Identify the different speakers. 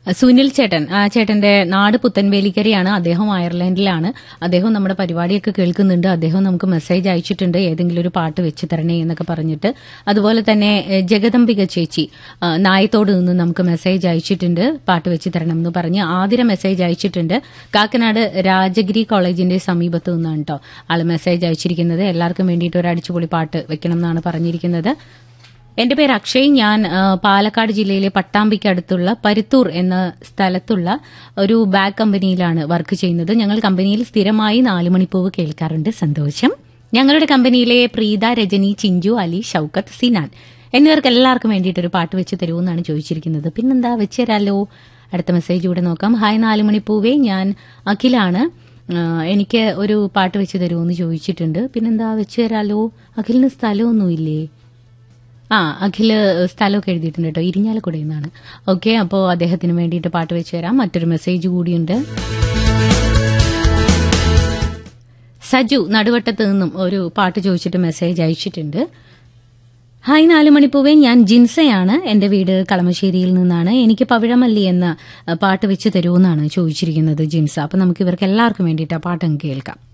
Speaker 1: സുനിൽ ചേട്ടൻ ആ ചേട്ടന്റെ നാട് പുത്തൻവേലിക്കരയാണ് അദ്ദേഹം അയർലൻഡിലാണ് അദ്ദേഹം നമ്മുടെ പരിപാടിയൊക്കെ കേൾക്കുന്നുണ്ട് അദ്ദേഹം നമുക്ക് മെസ്സേജ് അയച്ചിട്ടുണ്ട് ഏതെങ്കിലും ഒരു പാട്ട് വെച്ച് തരണേ എന്നൊക്കെ പറഞ്ഞിട്ട് അതുപോലെ തന്നെ എ, ജഗദംബിക ചേച്ചി ആ, നായത്തോട് നിന്ന് നമുക്ക് മെസ്സേജ് അയച്ചിട്ടുണ്ട് പാട്ട് വെച്ച് തരണം എന്ന് പറഞ്ഞ് ആതിര മെസ്സേജ് അയച്ചിട്ടുണ്ട് കാക്കനാട് രാജഗിരി കോളേജിന്റെ സമീപത്ത് നിന്നാണ് കേട്ടോ ആള് മെസ്സേജ് അയച്ചിരിക്കുന്നത് എല്ലാവർക്കും വേണ്ടിയിട്ട് ഒരു അടിച്ചുപൊളി പാട്ട് വെക്കണം എന്നാണ് പറഞ്ഞിരിക്കുന്നത് എന്റെ പേര് അക്ഷയ് ഞാൻ ആ, പാലക്കാട് ജില്ലയിലെ പട്ടാമ്പിക്ക് അടുത്തുള്ള പരുത്തൂർ എന്ന സ്ഥലത്തുള്ള ഒരു ബാഗ് കമ്പനിയിലാണ് വർക്ക് ചെയ്യുന്നത് ഞങ്ങൾ കമ്പനിയിൽ സ്ഥിരമായി നാല് മണിപ്പൂവ് കേൾക്കാറുണ്ട് സന്തോഷം ഞങ്ങളുടെ കമ്പനിയിലെ പ്രീത രജനി ചിഞ്ചു അലി ഷൌക്കത്ത് സിനാൻ എന്നിവർക്ക് എല്ലാവർക്കും വേണ്ടിയിട്ട് ഒരു പാട്ട് വെച്ച് തരുമെന്നാണ് ചോദിച്ചിരിക്കുന്നത് പിന്നെന്താ വെച്ച് തരാലോ അടുത്ത മെസ്സേജ് കൂടെ നോക്കാം ഹായ് നാല് മണിപ്പൂവേ ഞാൻ അഖിലാണ് ആ, എനിക്ക് ഒരു പാട്ട് വെച്ച് തരുമെന്ന് ചോദിച്ചിട്ടുണ്ട് പിന്നെന്താ വെച്ച് തരാലോ അഖിലിന് സ്ഥലമൊന്നുമില്ലേ ആ അഖില് സ്ഥലമൊക്കെ എഴുതിയിട്ടുണ്ട് കേട്ടോ ഇരിഞ്ഞാലക്കുട എന്നാണ് ഓക്കെ അപ്പോൾ അദ്ദേഹത്തിന് വേണ്ടിയിട്ട് പാട്ട് വെച്ച് തരാം മറ്റൊരു മെസ്സേജ് കൂടിയുണ്ട് സജു നടുവട്ടത്ത് നിന്നും ഒരു പാട്ട് ചോദിച്ചിട്ട് മെസ്സേജ് അയച്ചിട്ടുണ്ട് ഹായ് നാല് മണിപ്പൂവേ ഞാൻ ജിൻസയാണ് എന്റെ വീട് കളമശ്ശേരിയിൽ നിന്നാണ് എനിക്ക് പവിഴമല്ലി എന്ന അഹ്, പാട്ട് വെച്ച് തരുമെന്നാണ് ചോദിച്ചിരിക്കുന്നത് ജിൻസ അപ്പൊ നമുക്ക് ഇവർക്ക് എല്ലാവർക്കും വേണ്ടിയിട്ട് ആ പാട്ട് അങ്ങ് കേൾക്കാം